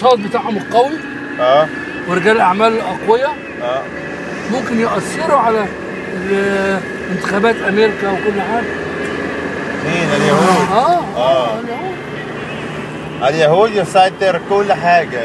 الاقتصاد بتاعهم القوي اه ورجال الاعمال الاقوياء اه ممكن يؤثروا على ال- انتخابات امريكا وكل حاجه مين اليهود اه آه. اه اليهود. اليهود يسيطر كل حاجة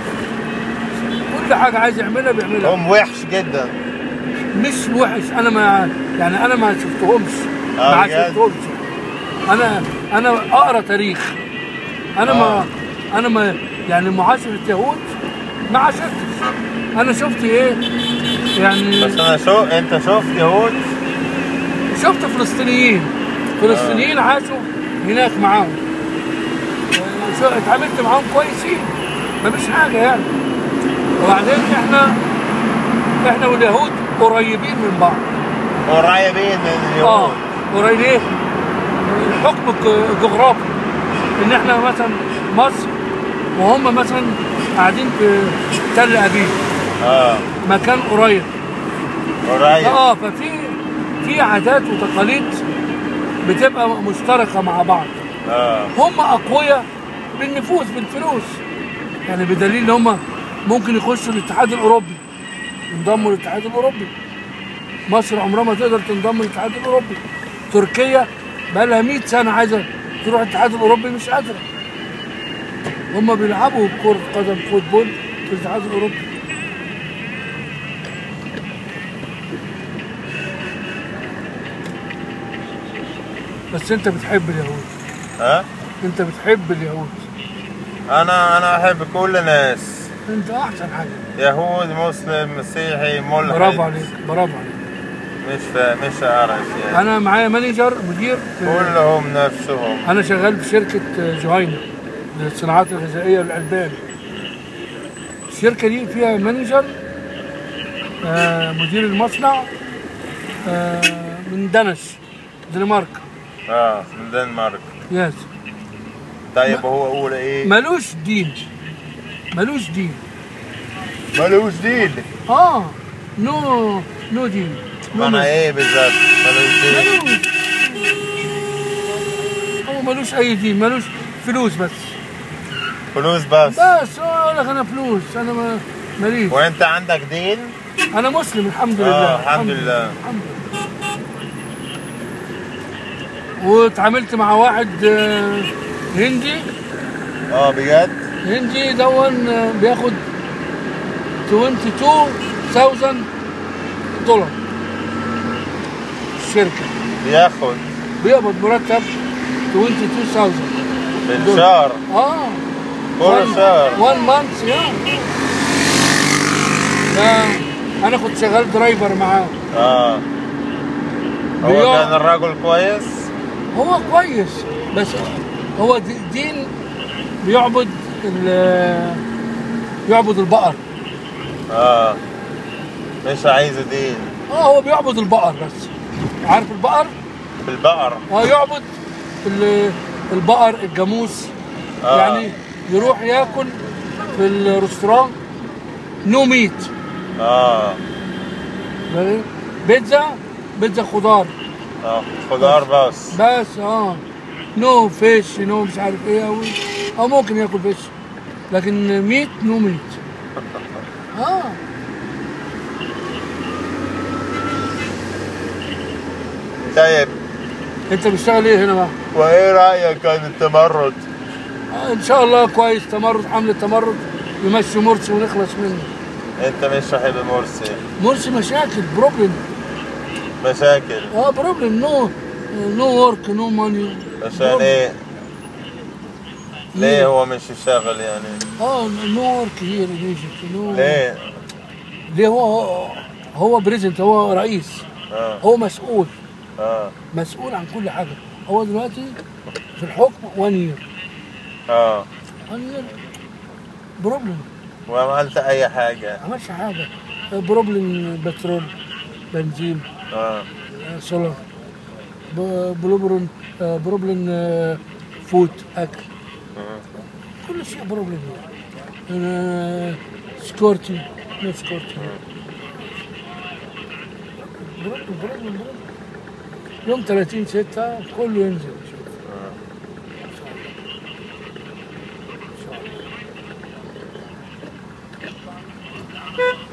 كل حاجه عايز يعملها بيعملها هم وحش جدا مش وحش انا ما يعني انا ما شفتهمش آه، ما بجد؟ شفتهمش انا انا اقرا تاريخ انا ما آه. انا ما يعني معاشره يهود ما عاشرتش انا شفت ايه يعني بس انا شو انت شفت يهود شفت فلسطينيين فلسطينيين عاشوا هناك معاهم شو اتعاملت معاهم كويسين مفيش حاجه يعني وبعدين احنا احنا واليهود قريبين من بعض قريبين من اه اليهود قريبين الحكم الج- الجغرافي ان احنا مثلا مصر وهم مثلا قاعدين في تل ابيب اه مكان قريب قريب اه ففي في عادات وتقاليد بتبقى مشتركه مع بعض اه هم اقوياء بالنفوذ بالفلوس يعني بدليل ان هم ممكن يخشوا الاتحاد الاوروبي ينضموا للاتحاد الاوروبي مصر عمرها ما تقدر تنضم للاتحاد الاوروبي تركيا بقى لها 100 سنه عايزه تروح الاتحاد الاوروبي مش قادره هم بيلعبوا كرة قدم فوتبول في الاتحاد الاوروبي بس انت بتحب اليهود ها انت بتحب اليهود انا انا احب كل الناس انت احسن حاجه يهود مسلم مسيحي ملحد برافو عليك برافو عليك مش فا... مش عارف يعني انا معايا مانجر مدير في كلهم نفسهم انا شغال في شركه جهينه للصناعات الغذائيه والالبان الشركه دي فيها مانجر آه مدير المصنع آه من دنش دنمارك اه من الدنمارك يس طيب هو اول ايه ملوش دين ملوش دين ملوش دين اه نو نو دين نو معنى نو. ايه بالظبط ملوش دين ملوش هو ملوش اي دين ملوش فلوس بس فلوس بس بس هو يقول لك انا فلوس انا ما ماليش وانت عندك دين انا مسلم الحمد لله اه الحمد لله الحمد لله واتعاملت مع واحد آه، هندي اه بجد هندي دون آه، بياخد 22000 دولار الشركه بياخد بيقبض مرتب 22000 بالشهر اه كل شهر وان مانث يا ده انا كنت شغال درايفر معاه اه هو بيقعد- كان الرجل كويس هو كويس بس هو دي- دين بيعبد ال- بيعبد البقر اه مش عايز دين اه هو بيعبد البقر بس عارف البقر بالبقر اه يعبد ال- البقر الجاموس آه. يعني يروح ياكل في الريستوران نو ميت اه بيتزا بيتزا خضار اه خضار بس بس اه نو فيش نو مش عارف ايه او او ممكن ياكل فيش لكن ميت نو ميت اه طيب انت بتشتغل ايه هنا بقى؟ وايه رايك عن التمرد آه ان شاء الله كويس تمرد حمله تمرد يمشي مرسي ونخلص منه انت مش صاحب مرسي مرسي مشاكل بروبلم مشاكل اه بروبلم نو نو ورك نو ماني عشان ايه ليه هو مش يشتغل يعني اه نو ورك هير ان ايجيبت نو ليه ليه هو هو بريزنت هو رئيس اه هو مسؤول اه مسؤول عن كل حاجه هو دلوقتي في الحكم وان يير اه وان يير بروبلم وما عملت اي حاجه ما عملش حاجه بروبلم بترول بنزين اه آه، سولار ب- بروبلم آه، بروبلم آه، فود اكل مم. كل شيء بروبلم آه، سكورتي نو سكورتي بروبلم بروبلم بروبلم يوم 30 6 كله ينزل السلامه